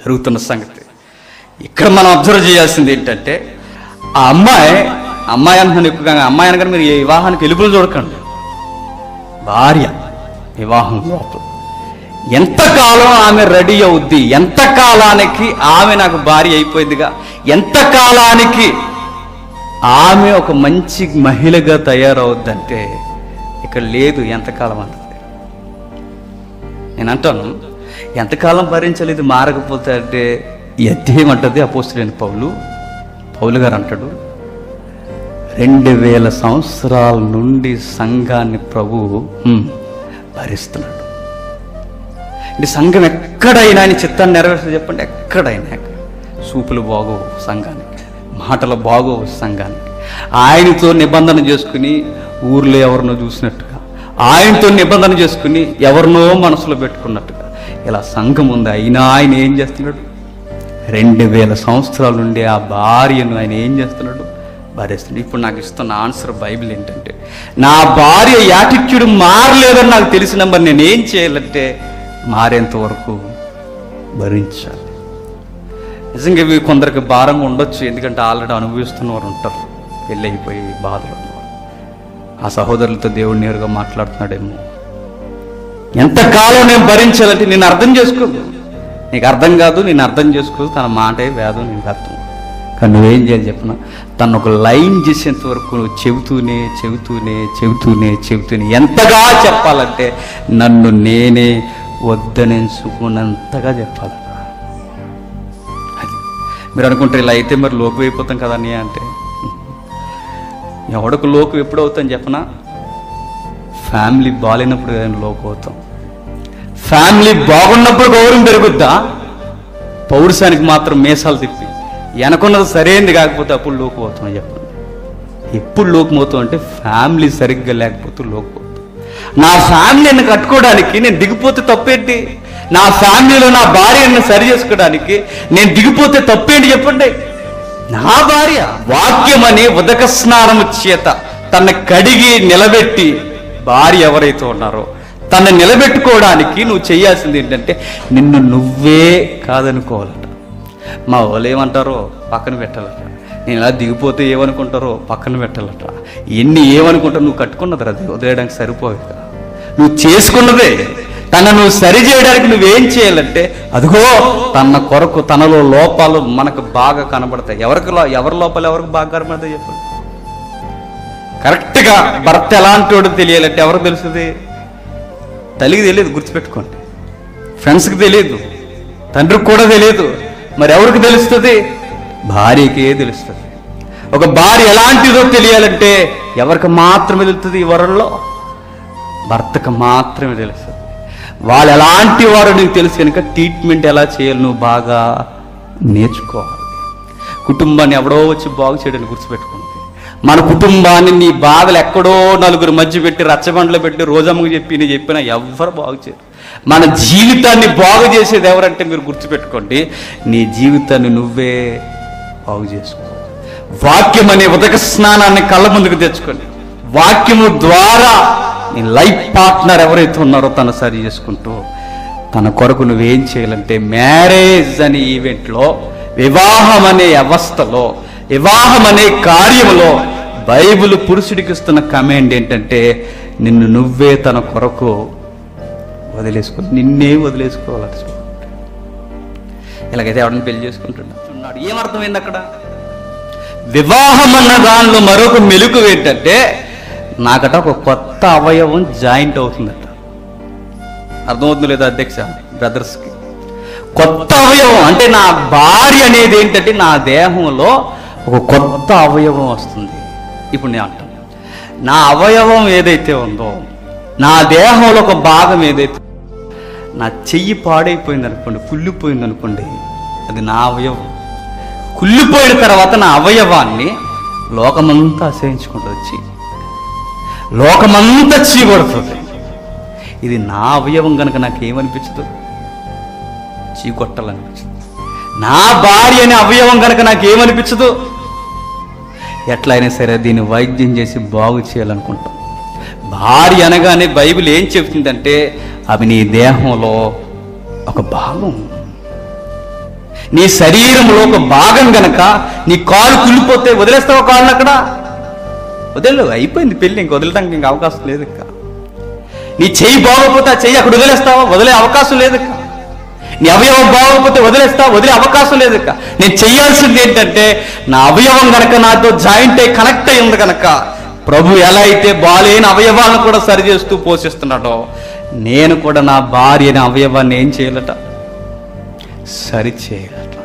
జరుగుతున్న సంగతి ఇక్కడ మనం అబ్జర్వ్ చేయాల్సింది ఏంటంటే ఆ అమ్మాయి అమ్మాయి అంటున్నాను ఎక్కువగా అమ్మాయి అనగానే మీరు ఈ వివాహానికి ఎలుపులు చూడకండి భార్య వివాహం లోపల ఎంతకాలం ఆమె రెడీ అవుద్ది ఎంత కాలానికి ఆమె నాకు భార్య అయిపోయిందిగా ఎంత కాలానికి ఆమె ఒక మంచి మహిళగా తయారవుద్దంటే ఇక్కడ లేదు ఎంతకాలం అంటది నేను అంటాను ఎంతకాలం భరించాలి ఇది మారకపోతే అంటే ఈ అధ్యాయం అంటది అపోస్తులైన పౌలు పౌలు గారు అంటాడు రెండు వేల సంవత్సరాల నుండి సంఘాన్ని ప్రభువు హ్మ్, భరిస్తున్నాడు అంటే సంఘం ఎక్కడైనా ఆయన చిత్తాన్ని నెరవేర్చదు చెప్పండి ఎక్కడైనా సూపులు బాగోవు సంఘానికి మాటలు బాగోవు సంఘానికి ఆయనతో నిబంధన చేసుకుని ఊర్లో ఎవరినో చూసినట్టుగా ఆయనతో నిబంధన చేసుకుని ఎవరినో మనసులో పెట్టుకున్నట్టుగా ఇలా సంఘం ఉంది అయినా ఆయన ఏం చేస్తున్నాడు రెండు వేల సంవత్సరాల నుండి ఆ భార్యను ఆయన ఏం చేస్తున్నాడు భరిస్తున్నాడు ఇప్పుడు నాకు ఇస్తున్న ఆన్సర్ బైబిల్ ఏంటంటే నా భార్య యాటిట్యూడ్ మారలేదని నాకు తెలిసిన మరి నేను ఏం చేయాలంటే మారేంత వరకు భరించాలి నిజంగా ఇవి కొందరికి భారంగా ఉండొచ్చు ఎందుకంటే ఆల్రెడీ అనుభవిస్తున్న వారు ఉంటారు పెళ్ళి అయిపోయి బాధలు ఉన్నవారు. ఆ సహోదరులతో దేవుడు నేరుగా మాట్లాడుతున్నాడేమో ఎంతకాలం నేను భరించాలంటే నేను అర్థం చేసుకో నీకు అర్థం కాదు నేను అర్థం చేసుకో తన మాటే వేదం నీకు అర్థం కానీ నువ్వేం చేయాలి చెప్పిన తను ఒక లైన్ చేసేంత వరకు నువ్వు చెబుతూనే చెబుతూనే చెబుతూనే చెబుతూనే ఎంతగా చెప్పాలంటే నన్ను నేనే వద్దనెంచుకున్నంతగా చెప్పాలి అది మీరు అనుకుంటారు ఇలా అయితే మరి లోకు అయిపోతాం కదా అన్నయ్య అంటే ఎవడకు లోకు ఎప్పుడు అవుతాం చెప్పనా ఫ్యామిలీ బాగాలేనప్పుడు కదండి లోకు అవుతాం ఫ్యామిలీ బాగున్నప్పుడు గౌరవం పెరుగుద్దా పౌరుషానికి మాత్రం మీసాలు తిప్పి వెనకున్నది సరైనది కాకపోతే అప్పుడు లోకు అవుతాం చెప్పండి ఎప్పుడు లోకమవుతాం అంటే ఫ్యామిలీ సరిగ్గా లేకపోతే లోకమవుతాం నా ఫ్యామిలీని కట్టుకోవడానికి నేను దిగిపోతే తప్పేంటి నా ఫ్యామిలీలో నా భార్యను సరి చేసుకోవడానికి నేను దిగిపోతే తప్పేంటి చెప్పండి నా భార్య వాక్యం అనే ఉదక స్నానము చేత తన కడిగి నిలబెట్టి భార్య ఎవరైతే ఉన్నారో తన నిలబెట్టుకోవడానికి నువ్వు చేయాల్సింది ఏంటంటే నిన్ను నువ్వే కాదనుకోవాలట మా వాళ్ళు ఏమంటారో పక్కన పెట్టాలట నేను ఇలా దిగిపోతే ఏమనుకుంటారో పక్కన పెట్టాలట ఎన్ని ఏమనుకుంటారో నువ్వు కట్టుకున్నది అది వదిలేయడానికి సరిపోదు కదా నువ్వు చేసుకున్నదే తన నువ్వు సరి చేయడానికి నువ్వేం చేయాలంటే అదిగో తన కొరకు తనలో లోపాలు మనకు బాగా కనబడతాయి ఎవరికి లో- ఎవరి లోపాలు ఎవరికి బాగా కనబడతాయి చెప్పండి కరెక్ట్గా భర్త ఎలాంటి వాడు తెలియాలంటే ఎవరికి తెలుస్తుంది తల్లికి తెలియదు గుర్తుపెట్టుకోండి ఫ్రెండ్స్కి తెలియదు తండ్రికి కూడా తెలియదు మరి ఎవరికి తెలుస్తుంది భార్యకే తెలుస్తుంది ఒక భార్య ఎలాంటిదో తెలియాలంటే ఎవరికి మాత్రమే తెలుస్తుంది ఈ వరంలో భర్తకు మాత్రమే తెలుస్తుంది వాళ్ళు ఎలాంటి వారు నీకు తెలుసు కనుక ట్రీట్మెంట్ ఎలా చేయాలి నువ్వు బాగా నేర్చుకోవాలి కుటుంబాన్ని ఎవడో వచ్చి బాగు చేయడానికి గుర్తుపెట్టుకోండి మన కుటుంబాన్ని నీ బాధలు ఎక్కడో నలుగురు మధ్య పెట్టి రచ్చబండలో పెట్టి రోజమ్మకు చెప్పి నేను చెప్పినా ఎవ్వరు బాగు చేయరు మన జీవితాన్ని బాగు చేసేది ఎవరంటే మీరు గుర్తుపెట్టుకోండి నీ జీవితాన్ని నువ్వే బాగు చేసుకో వాక్యం అనే ఉదక స్నానాన్ని కళ్ళ ముందుకు తెచ్చుకోండి వాక్యము ద్వారా నీ లైఫ్ పార్ట్నర్ ఎవరైతే ఉన్నారో తను సరి చేసుకుంటూ తన కొరకు నువ్వేం చేయాలంటే మ్యారేజ్ అనే ఈవెంట్లో వివాహం అనే అవస్థలో వివాహం అనే కార్యములో బైబిల్ పురుషుడికి ఇస్తున్న కమాండ్ ఏంటంటే నిన్ను నువ్వే తన కొరకు వదిలేసుకో నిన్నే వదిలేసుకోవాలి ఇలాగైతే ఎవరిని పెళ్లి చేసుకుంటున్నాడు ఏమర్థమైంది అక్కడ వివాహం అన్న దానిలో మరొక మెలుకు ఏంటంటే నాకట ఒక కొత్త అవయవం జాయింట్ అవుతుందట అర్థమవుతుంది లేదా అధ్యక్ష బ్రదర్స్కి కొత్త అవయవం అంటే నా భార్య అనేది ఏంటంటే నా దేహంలో ఒక కొత్త అవయవం వస్తుంది ఇప్పుడు నేను అంటాను నా అవయవం ఏదైతే ఉందో నా దేహంలో ఒక భాగం ఏదైతే నా చెయ్యి పాడైపోయింది అనుకోండి కుళ్ళిపోయింది అనుకోండి అది నా అవయవం కుళ్ళిపోయిన తర్వాత నా అవయవాన్ని లోకమంతా అసహించుకుంటుంది వచ్చి లోకమంతా చీకొడుతుంది ఇది నా అవయవం కనుక నాకు ఏమనిపించదు చీకొట్టాలనిపించదు నా భార్య అనే అవయవం కనుక నాకు ఏమనిపించదు ఎట్లయినా సరే దీన్ని వైద్యం చేసి బాగు చేయాలనుకుంటాం భార్య అనగానే బైబిల్ ఏం చెప్తుందంటే అవి నీ దేహంలో ఒక భాగం నీ శరీరంలో ఒక భాగం గనక నీ కాలు కుళ్ళిపోతే వదిలేస్తావా కాళ్ళని అక్కడ వదిలేవు అయిపోయింది పెళ్ళి ఇంక వదలడానికి ఇంక అవకాశం లేదు ఇంకా నీ చెయ్యి బాగోకపోతే ఆ చెయ్యి అక్కడ వదిలేస్తావా వదిలే అవకాశం లేదు ఇక. నీ అవయవం బాగోకపోతే వదిలేస్తావా వదిలే అవకాశం లేదు ఇక. నేను చేయాల్సింది ఏంటంటే నా అవయవం గనక నాతో జాయింట్ అయి కనెక్ట్ అయి ఉంది కనుక ప్రభు ఎలా అయితే బాలేని అవయవాలను కూడా సరి చేస్తూ పోషిస్తున్నాడో నేను కూడా నా భార్య అనే అవయవాన్ని ఏం చేయాలట సరి చేయాలట